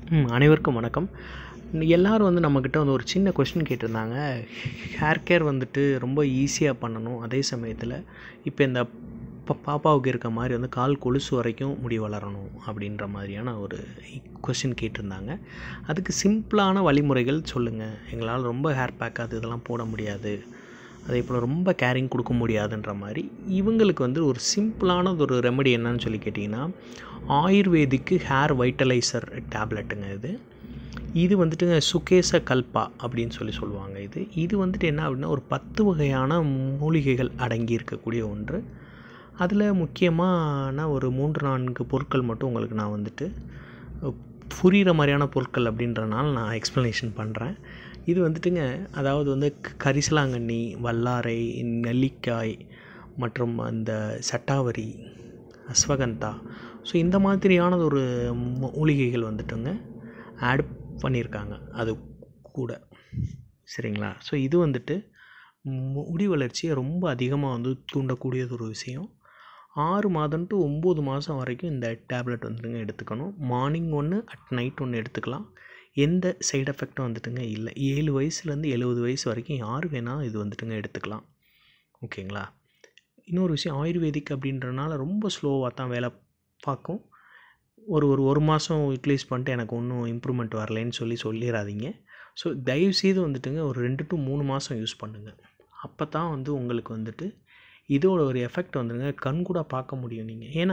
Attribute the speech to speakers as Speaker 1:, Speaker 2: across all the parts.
Speaker 1: ம் அனைவருக்கும் வணக்கம் எல்லோரும் வந்து நம்மக்கிட்ட வந்து ஒரு சின்ன கொஷின் கேட்டிருந்தாங்க ஹேர் கேர் வந்துட்டு ரொம்ப ஈஸியாக பண்ணணும் அதே சமயத்தில் இப்போ இந்த ப பாப்பாவுக்கு இருக்க மாதிரி வந்து கால் கொலுசு வரைக்கும் முடி வளரணும் அப்படின்ற மாதிரியான ஒரு கொஷின் கேட்டிருந்தாங்க அதுக்கு சிம்பிளான வழிமுறைகள் சொல்லுங்கள் எங்களால் ரொம்ப ஹேர் பேக் அது இதெல்லாம் போட முடியாது அதே போல் ரொம்ப கேரிங் கொடுக்க முடியாதுன்ற மாதிரி இவங்களுக்கு வந்து ஒரு சிம்பிளானது ஒரு ரெமெடி என்னன்னு சொல்லி கேட்டிங்கன்னா ஆயுர்வேதிக்கு ஹேர் வைட்டலைசர் டேப்லெட்டுங்க இது இது வந்துட்டுங்க சுகேச கல்பா அப்படின்னு சொல்லி சொல்லுவாங்க இது இது வந்துட்டு என்ன அப்படின்னா ஒரு பத்து வகையான மூலிகைகள் அடங்கி இருக்கக்கூடிய ஒன்று அதில் முக்கியமான ஒரு மூன்று நான்கு பொருட்கள் மட்டும் உங்களுக்கு நான் வந்துட்டு புரிகிற மாதிரியான பொருட்கள் அப்படின்றனால நான் எக்ஸ்ப்ளனேஷன் பண்ணுறேன் இது வந்துட்டுங்க அதாவது வந்து கரிசலாங்கண்ணி வல்லாரை நெல்லிக்காய் மற்றும் அந்த சட்டாவரி அஸ்வகந்தா ஸோ இந்த மாதிரியானது ஒரு மூலிகைகள் வந்துட்டுங்க ஆட் பண்ணியிருக்காங்க அது கூட சரிங்களா ஸோ இது வந்துட்டு முடி வளர்ச்சியை ரொம்ப அதிகமாக வந்து தூண்டக்கூடியது ஒரு விஷயம் ஆறு மாதம் டு ஒம்பது மாதம் வரைக்கும் இந்த டேப்லெட் வந்துட்டுங்க எடுத்துக்கணும் மார்னிங் ஒன்று அட் நைட் ஒன்று எடுத்துக்கலாம் எந்த சைடு எஃபெக்டும் வந்துட்டுங்க இல்லை ஏழு வயசுலேருந்து எழுபது வயசு வரைக்கும் யார் வேணால் இது வந்துட்டுங்க எடுத்துக்கலாம் ஓகேங்களா இன்னொரு விஷயம் ஆயுர்வேதிக் அப்படின்றனால ரொம்ப ஸ்லோவாக தான் வேலை பார்க்கும் ஒரு ஒரு ஒரு மாதம் யூட்டிலைஸ் பண்ணிட்டு எனக்கு ஒன்றும் இம்ப்ரூவ்மெண்ட் வரலைன்னு சொல்லி சொல்லிடாதீங்க ஸோ தயவுசெய்து வந்துட்டுங்க ஒரு ரெண்டு டு மூணு மாதம் யூஸ் பண்ணுங்கள் அப்போ தான் வந்து உங்களுக்கு வந்துட்டு இதோட ஒரு எஃபெக்ட் வந்துடுங்க கண் கூட பார்க்க முடியும் நீங்கள் ஏன்னா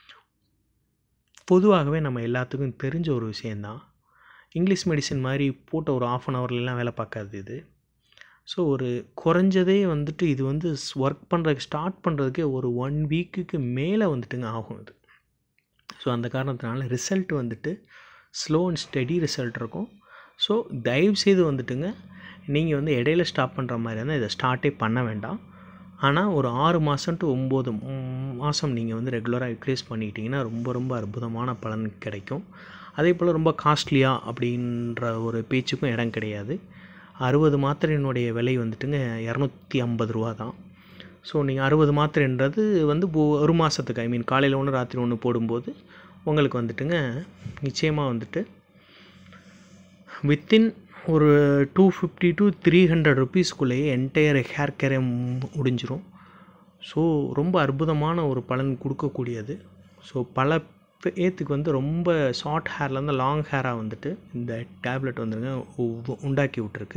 Speaker 1: பொதுவாகவே நம்ம எல்லாத்துக்கும் தெரிஞ்ச ஒரு விஷயந்தான் இங்கிலீஷ் மெடிசன் மாதிரி போட்ட ஒரு ஆஃப் அன் ஹவர்லாம் வேலை பார்க்காது இது ஸோ ஒரு குறைஞ்சதே வந்துட்டு இது வந்து ஒர்க் பண்ணுறதுக்கு ஸ்டார்ட் பண்ணுறதுக்கே ஒரு ஒன் வீக்குக்கு மேலே வந்துட்டுங்க ஆகும் இது ஸோ அந்த காரணத்தினால ரிசல்ட் வந்துட்டு ஸ்லோ அண்ட் ஸ்டெடி ரிசல்ட் இருக்கும் ஸோ தயவுசெய்து வந்துட்டுங்க நீங்கள் வந்து இடையில ஸ்டாப் பண்ணுற மாதிரி இருந்தால் இதை ஸ்டார்ட்டே பண்ண வேண்டாம் ஆனால் ஒரு ஆறு மாதம் டு ஒம்பது மாதம் நீங்கள் வந்து ரெகுலராக யூட்டிலைஸ் பண்ணிக்கிட்டிங்கன்னா ரொம்ப ரொம்ப அற்புதமான பலன் கிடைக்கும் அதே போல் ரொம்ப காஸ்ட்லியாக அப்படின்ற ஒரு பேச்சுக்கும் இடம் கிடையாது அறுபது மாத்திரையினுடைய விலை வந்துட்டுங்க இரநூத்தி ஐம்பது ரூபா தான் ஸோ நீங்கள் அறுபது மாத்திரைன்றது வந்து ஒரு மாதத்துக்கு ஐ மீன் காலையில் ஒன்று ராத்திரி ஒன்று போடும்போது உங்களுக்கு வந்துட்டுங்க நிச்சயமாக வந்துட்டு வித்தின் ஒரு two fifty to three hundred ருபீஸ்க்குள்ளேயே என்டையர் ஹேர் கேரே முடிஞ்சிரும் ஸோ ரொம்ப அற்புதமான ஒரு பலன் கொடுக்கக்கூடியது ஸோ பல பேத்துக்கு வந்து ரொம்ப ஷார்ட் ஹேர்லேருந்து லாங் ஹேராக வந்துட்டு இந்த டேப்லெட் வந்துருங்க உண்டாக்கி விட்ருக்கு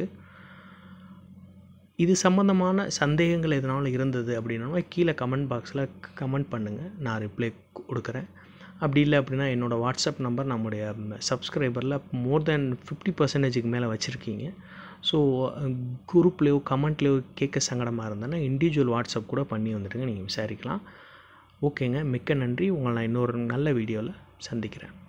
Speaker 1: இது சம்மந்தமான சந்தேகங்கள் எதனாலும் இருந்தது அப்படின்னா கீழே கமெண்ட் பாக்ஸில் கமெண்ட் பண்ணுங்கள் நான் ரிப்ளை கொடுக்குறேன் அப்படி இல்லை அப்படின்னா என்னோடய வாட்ஸ்அப் நம்பர் நம்முடைய சப்ஸ்கிரைபரில் மோர் தேன் ஃபிஃப்டி பர்சன்டேஜுக்கு மேலே வச்சுருக்கீங்க ஸோ குரூப்லேயோ கமெண்ட்லேயோ கேட்க சங்கடமாக இருந்தேன்னா இண்டிவிஜுவல் வாட்ஸ்அப் கூட பண்ணி வந்துட்டுங்க நீங்கள் விசாரிக்கலாம் ஓகேங்க மிக்க நன்றி உங்களை நான் இன்னொரு நல்ல வீடியோவில் சந்திக்கிறேன்